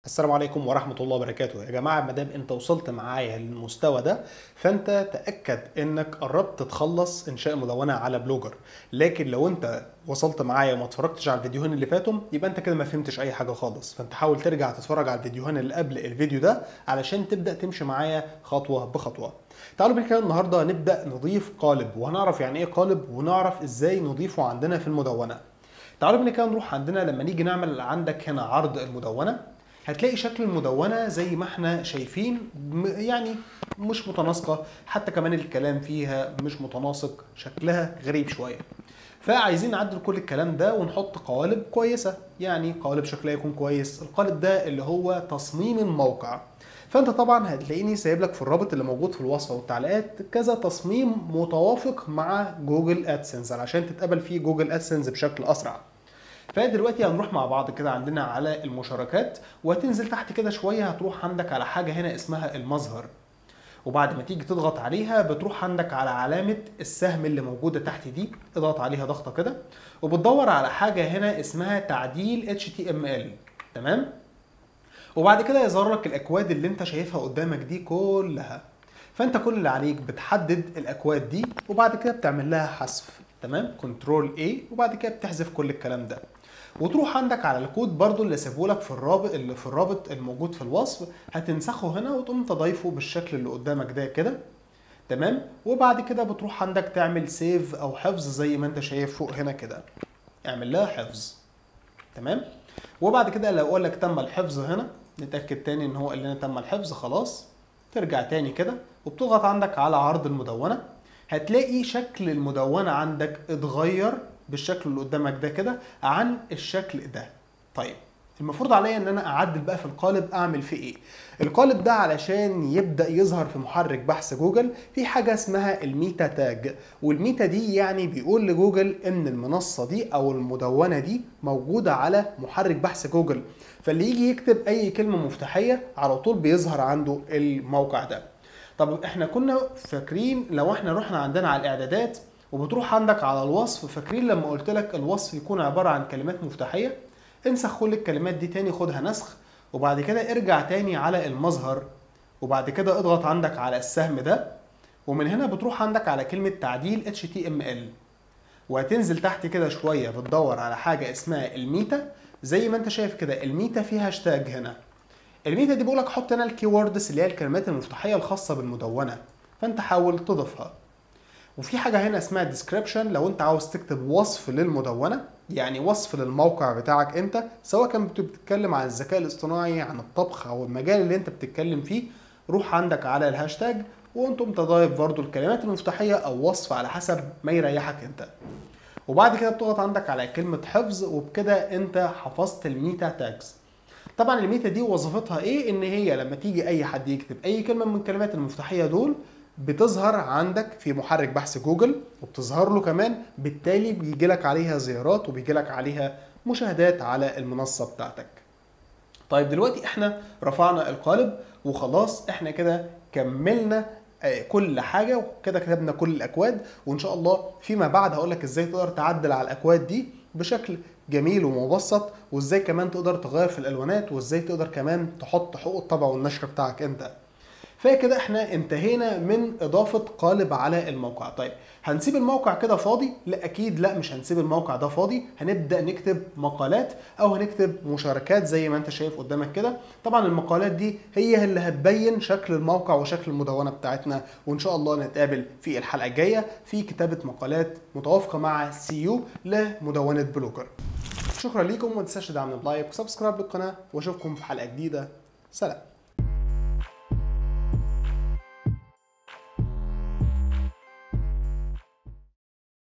السلام عليكم ورحمة الله وبركاته يا جماعة ما دام انت وصلت معايا للمستوى ده فانت تأكد انك قربت تخلص انشاء مدونة على بلوجر لكن لو انت وصلت معايا وما اتفرجتش على الفيديوهين اللي فاتوا يبقى انت كده ما فهمتش اي حاجة خالص فانت حاول ترجع تتفرج على الفيديوهين اللي قبل الفيديو ده علشان تبدأ تمشي معايا خطوة بخطوة تعالوا بينا كده النهاردة نبدأ نضيف قالب وهنعرف يعني ايه قالب ونعرف ازاي نضيفه عندنا في المدونة تعالوا بينا كده نروح عندنا لما نيجي نعمل عندك هنا عرض المدونة هتلاقي شكل المدونة زي ما احنا شايفين م- يعني مش متناسقة حتى كمان الكلام فيها مش متناسق شكلها غريب شوية فعايزين نعدل كل الكلام ده ونحط قوالب كويسة يعني قوالب شكلها يكون كويس القالب ده اللي هو تصميم الموقع فانت طبعا هتلاقيني سايب لك في الرابط اللي موجود في الوصف والتعليقات كذا تصميم متوافق مع جوجل ادسنس علشان تتقبل فيه جوجل ادسنس بشكل اسرع فدلوقتي هنروح مع بعض كده عندنا على المشاركات وهتنزل تحت كده شويه هتروح عندك على حاجه هنا اسمها المظهر وبعد ما تيجي تضغط عليها بتروح عندك على علامه السهم اللي موجوده تحت دي اضغط عليها ضغطه كده وبتدور على حاجه هنا اسمها تعديل HTML تمام وبعد كده يظهر لك الاكواد اللي انت شايفها قدامك دي كلها فانت كل اللي عليك بتحدد الاكواد دي وبعد كده بتعمل لها حذف تمام كنترول A وبعد كده بتحذف كل الكلام ده وتروح عندك على الكود برضو اللي سيبه لك في الرابط اللي في الرابط الموجود في الوصف هتنسخه هنا وتقوم تضيفه بالشكل اللي قدامك ده كده تمام وبعد كده بتروح عندك تعمل سيف او حفظ زي ما انت شايف فوق هنا كده اعمل لها حفظ تمام وبعد كده لو اقول لك تم الحفظ هنا نتاكد تاني ان هو قال لنا تم الحفظ خلاص ترجع تاني كده وبتضغط عندك على عرض المدونه هتلاقي شكل المدونه عندك اتغير بالشكل اللي قدامك ده كده عن الشكل ده طيب المفروض عليا ان انا اعدل بقى في القالب اعمل فيه ايه القالب ده علشان يبدا يظهر في محرك بحث جوجل في حاجه اسمها الميتا تاج والميتا دي يعني بيقول لجوجل ان المنصه دي او المدونه دي موجوده على محرك بحث جوجل فاللي يجي يكتب اي كلمه مفتاحيه على طول بيظهر عنده الموقع ده طب احنا كنا فاكرين لو احنا رحنا عندنا على الاعدادات وبتروح عندك على الوصف فاكرين لما قلت لك الوصف يكون عباره عن كلمات مفتاحيه انسخ كل الكلمات دي تاني خدها نسخ وبعد كده ارجع تاني على المظهر وبعد كده اضغط عندك على السهم ده ومن هنا بتروح عندك على كلمه تعديل HTML وهتنزل تحت كده شويه بتدور على حاجه اسمها الميتا زي ما انت شايف كده الميتا فيها هاشتاج هنا الميتا دي بقولك حط هنا الكيوردز اللي هي الكلمات المفتاحيه الخاصه بالمدونه فانت حاول تضيفها وفي حاجه هنا اسمها ديسكريبشن لو انت عاوز تكتب وصف للمدونه يعني وصف للموقع بتاعك انت سواء كان بتتكلم عن الذكاء الاصطناعي عن الطبخ او المجال اللي انت بتتكلم فيه روح عندك على الهاشتاج وانتم تضايف برضو الكلمات المفتاحيه او وصف على حسب ما يريحك انت وبعد كده بتضغط عندك على كلمه حفظ وبكده انت حفظت الميتا تاجز طبعا الميتا دي وظيفتها ايه ان هي لما تيجي اي حد يكتب اي كلمه من الكلمات المفتاحيه دول بتظهر عندك في محرك بحث جوجل وبتظهر له كمان بالتالي بيجي لك عليها زيارات وبيجي لك عليها مشاهدات على المنصه بتاعتك طيب دلوقتي احنا رفعنا القالب وخلاص احنا كده كملنا آه، كل حاجه وكده كتبنا كل الاكواد وان شاء الله فيما بعد هقول لك ازاي تقدر تعدل على الاكواد دي بشكل جميل ومبسط وازاي كمان تقدر تغير في الالوانات وازاي تقدر كمان تحط حقوق الطبع والنشر بتاعك انت فكده احنا انتهينا من اضافه قالب على الموقع طيب هنسيب الموقع كده فاضي لا اكيد لا مش هنسيب الموقع ده فاضي هنبدا نكتب مقالات او هنكتب مشاركات زي ما انت شايف قدامك كده طبعا المقالات دي هي اللي هتبين شكل الموقع وشكل المدونه بتاعتنا وان شاء الله نتقابل في الحلقه الجايه في كتابه مقالات متوافقه مع سي يو لمدونه بلوجر شكرا ليكم وما تنساش تدعمنا بلايك وسبسكرايب للقناه واشوفكم في حلقه جديده سلام